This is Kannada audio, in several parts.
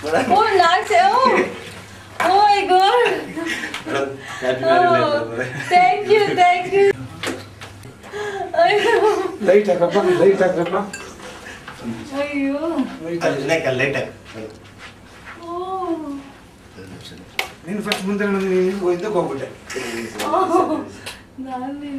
Oh, nice. Oh. Oh my god. Happy Oh, thank you, thank you. ಅಯ್ಯೋ ಲೈಟ್ ಹಾಕಪ್ಪ ಲೈಟ್ ಹಾಕಪ್ಪ ಅಯ್ಯೋ ನೆಕ್ ಲೈಟ್ Oh. ನೀನು ಫಸ್ಟ್ ಮುಂದೆ ನಡೆದು ನೀನು ಹೋಗಿದ್ದಕ್ಕೆ ಹೋಗ್ಬಿಟ್ಟೆ ನಾನೇ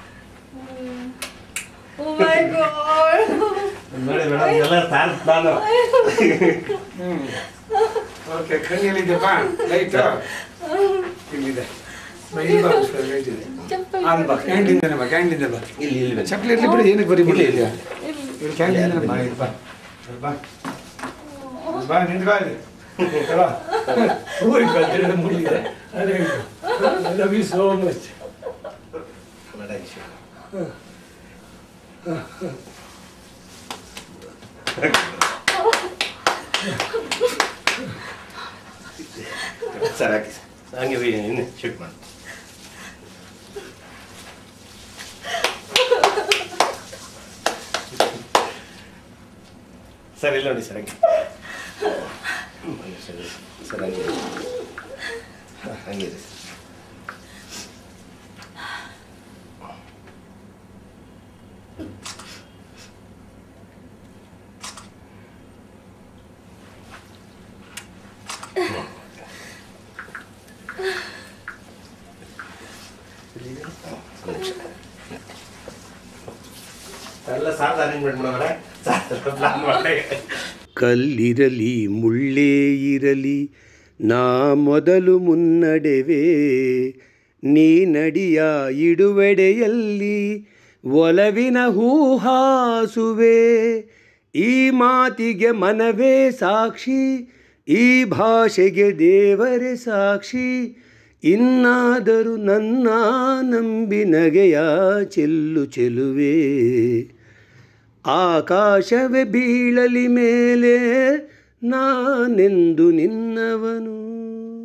Oh my god. ನೋಡಿ ಮೇಡಮ್ ಎಲ್ಲ ತಾನು ನಾನು ಹ್ಞೂ ಓಕೆ ಕಣ್ಣಿಯಲ್ಲಿದ್ದೆಪ್ಪ ಲೈಟ್ ಇಲ್ಲಿದೆ ಬಾ, ಇಲ್ಲಿ ಬಾ ಲೈಟ್ ಇದೆ ಚಪ್ಪಲಿ ಅಲ್ಲಿ ಬಾ ಕ್ಯಾಂಟೀನ್ ಬಾ ಕ್ಯಾಂಟೀನ್ ಬಾ ಇಲ್ಲಿ ಇಲ್ಲಿ ಬನ್ನಿ. ಚಪ್ಪಲಿ ಇರ್ಲಿ ಬಿಡಿ ಏನಕ್ಕೆ ಬರೀ ಬಿಡಿ ಇಲ್ಲಿ, ಇಲ್ಲಿ. ಇಲ್ಲಿ ಕ್ಯಾಂಟೀನ್ ಬಾ ಇಲ್ಲಿ ಬಾ ಬಾ ಬಾ ನಿಂತ್ಕೋ ಇಲ್ಲಿ ಬಾ ಊರಿಗೆ ಬಂದಿರೋ ಮುಗಿದಿದೆ ಅದೇ ಲವ್ ಯು ಸೋ ಮಚ್ ಬೇಡ ಇಶ್ಯೂ. ಸರ್ ಹಾಕಿ ಸರ್ ಹಂಗೆ ವಿ- ಇನ್ನು ಶೂಟ್ ಮಾಡಿ ಸರ್ ಇಲ್ಲ ನೋಡಿ ಸರ್ ಹಂಗೆ ಹ್ಮ್, ಹಂಗೆ ಸರ್ ಸರ್ ಹಂಗೆ ಹಾಂ, ಹಂಗೆ ಇದೆ ಸರ್ ಎಲ್ಲ ಸಾರ್ ಅರೇಂಜ್ಮೆಂಟ್ ಮಾಡೋಣ ಸಾರ್ ಪ್ಲಾನ್ ಮಾಡಿ ಕಲ್ಲಿರಲಿ ಮುಳ್ಳೇ ಇರಲಿ ನಾ ಮೊದಲು ಮುನ್ನಡೆವೆ ನೀ ನಡಿಯ ಇಡುವೆಡೆಯಲ್ಲಿ ಒಲವಿನ ಹೂಹಾಸುವೆ ಈ ಮಾತಿಗೆ ಮನವೇ ಸಾಕ್ಷಿ ಈ ಭಾಷೆಗೆ ದೇವರೇ ಸಾಕ್ಷಿ ಇನ್ನಾದರೂ ನನ್ನ ನಂಬಿ ನಗೆಯ ಚೆಲ್ಲು ಚೆಲುವೆ ಆಕಾಶವೇ ಬೀಳಲಿ ಮೇಲೆ ನಾನೆಂದು ನಿನ್ನವನು